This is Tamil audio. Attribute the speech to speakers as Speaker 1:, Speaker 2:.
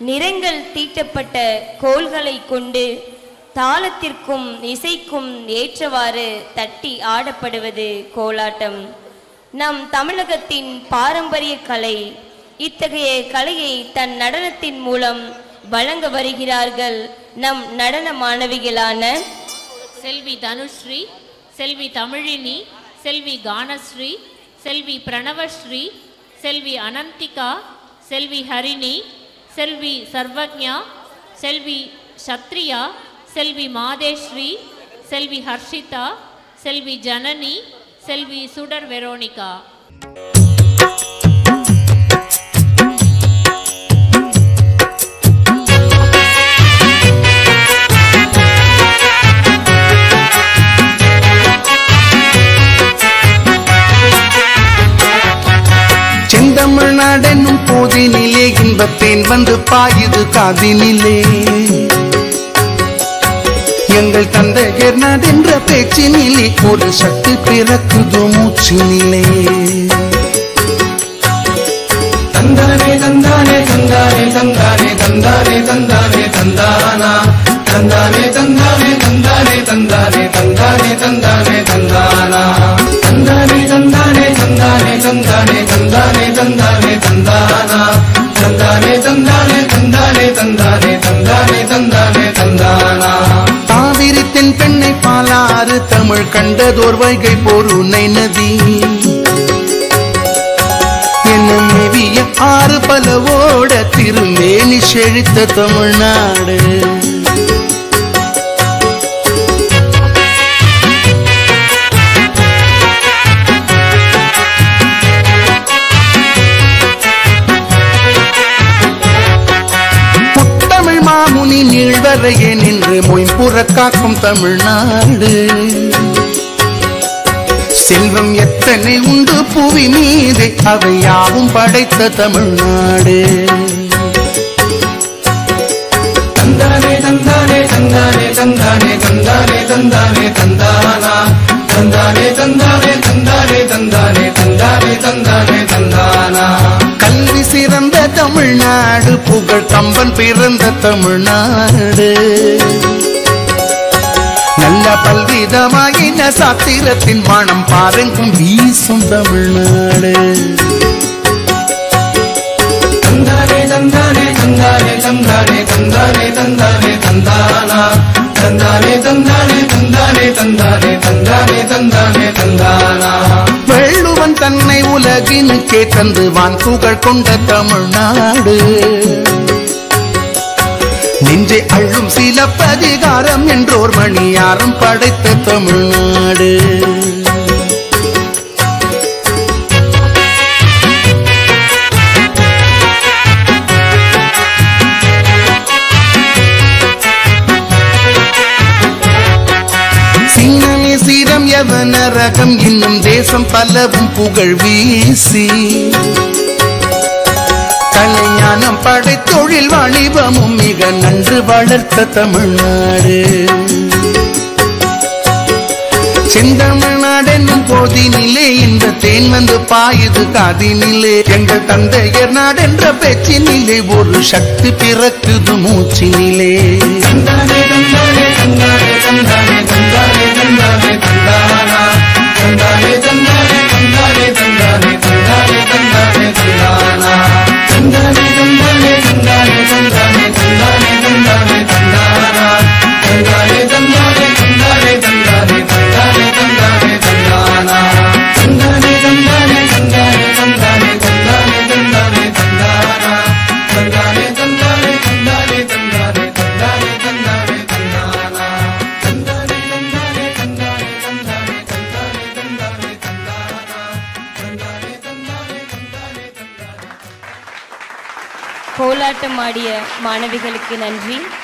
Speaker 1: நிறங்கள் தீட்டப்பட்ட கோல்களை கொண்டு தாளத்திற்கும் இசைக்கும் ஏற்றவாறு தட்டி ஆடப்படுவது கோலாட்டம் நம் தமிழகத்தின் பாரம்பரிய கலை இத்தகைய கலையை தன் நடனத்தின் மூலம் வழங்க வருகிறார்கள் நம் நடன மாணவிகளான
Speaker 2: செல்வி தனுஸ்ரீ செல்வி தமிழினி செல்வி கானஸ்ரீ செல்வி பிரணவஸ்ரீ செல்வி அனந்திகா செல்வி ஹரிணி செல்வி சர்வக்ஞா செல்வி சத்ரியா செல்வி மாதேஸ்ரீ செல்வி ஹர்ஷிதா செல்வி ஜனனி செல்வி சுடர் வெரோனிகா
Speaker 3: செந்தமிழ்நாடென்னும் போதினிலே இன்பத்தேன் வந்து பாயுது காதினிலே எங்கள் தந்தையர் நாடென்ற பேச்சினிலே ஒரு சக்தி பிறக்குது மூச்சினிலே
Speaker 4: தந்தானே தந்தானே தந்தானே தந்தானே தந்தானே தந்தானே தந்தானா தந்தானே தந்தானே தந்தானே தந்தானே தந்தானே தந்தானே தந்தானா தந்தானே தந்தானே தந்தானே தந்தானே தந்தானே தந்தானே தந்தானா தந்தானே தந்தானே தந்தானே தந்தானே தந்தானே தந்தானே தந்தானா
Speaker 3: காவிரி தென் பெண்ணை பாலாறு தமிழ் கண்டதோர் வைகை பொருணை நதி என்னும் மேவிய ஆறு பலவோட திருமேனி செழித்த தமிழ்நாடு முத்தமிழ் மாமுனி நீழ்வரையே நின்று மொய்புற காக்கும் தமிழ்நாடு செல்வம் எத்தனை உண்டு புவி மீது அவை யாவும் படைத்த தமிழ்நாடு
Speaker 4: தந்தானே தந்தானே தந்தானே தந்தானே தந்தானே தந்தானே தந்தானா தந்தானே தந்தானே தந்தானே தந்தானே தந்தானே தந்தானே தந்தானா
Speaker 3: கல்வி சிறந்த தமிழ்நாடு புகழ் கம்பன் பிறந்த தமிழ்நாடு நல்ல பல்விதமாயின சாத்திரத்தின் மனம் பாருங்கும் வீசும் தமிழ்நாடு
Speaker 4: தந்தானே தந்தானே தந்தானே தந்தானே தந்தானே தந்தானே தந்தானா தந்தானே தந்தானே தந்தானே தந்தானே தந்தானே தந்தானே தந்தானா
Speaker 3: வெள்ளுவன் தன்னை உலகினுக்கே தந்து வான் புகழ் கொண்ட தமிழ்நாடு நெஞ்சை அள்ளும் சிலப்பதிகாரம் என்றோர் மணியாரம் படைத்த தமிழ்நாடு சிங்கமே சீரம் யவன ரகம் இன்னும் தேசம் பலவும் புகழ் வீசி கலைஞானம் படை தொழில் வாணிபமும் மிக நன்று வளர்த்த தமிழ்நாடு செந்தமிழ்நாடென்னும் போதினிலே இந்த தேன் வந்து பாயுது காதினிலே எங்கள் தந்தையர் நாடென்ற பேச்சினிலே ஒரு சக்தி பிறக்குது மூச்சினிலே
Speaker 4: தந்தானே தந்தானே தந்தானே தந்தானே தந்தானே தந்தானே தந்தானா தந்தானே தந்தானே தந்தானே தந்தானே தந்தானே தந்தானே தந்தானா தந்தானே தந்தானே தந்தானே தந்தானே தந்தானே தந்தானே தந்தானா தந்தானே தந்தானே தந்தானே தந்தானே தந்தானே தந்தானே தந்தானா தந்தானே தந்தானே தந்தானே தந்தானே தந்தானே தந்தானே தந்தானா தந்தானே தந்தானே தந்தானே தந்தானே தந்தானே தந்தானே தந்தானா தந்தானே தந்தானே தந்தானே தந்தானே தந்தானே தந்தானே தந்தானா தந்தானே தந்தானே தந்தானே தந்தானே
Speaker 1: கோலாட்டம் ஆடிய மாணவிகளுக்கு நன்றி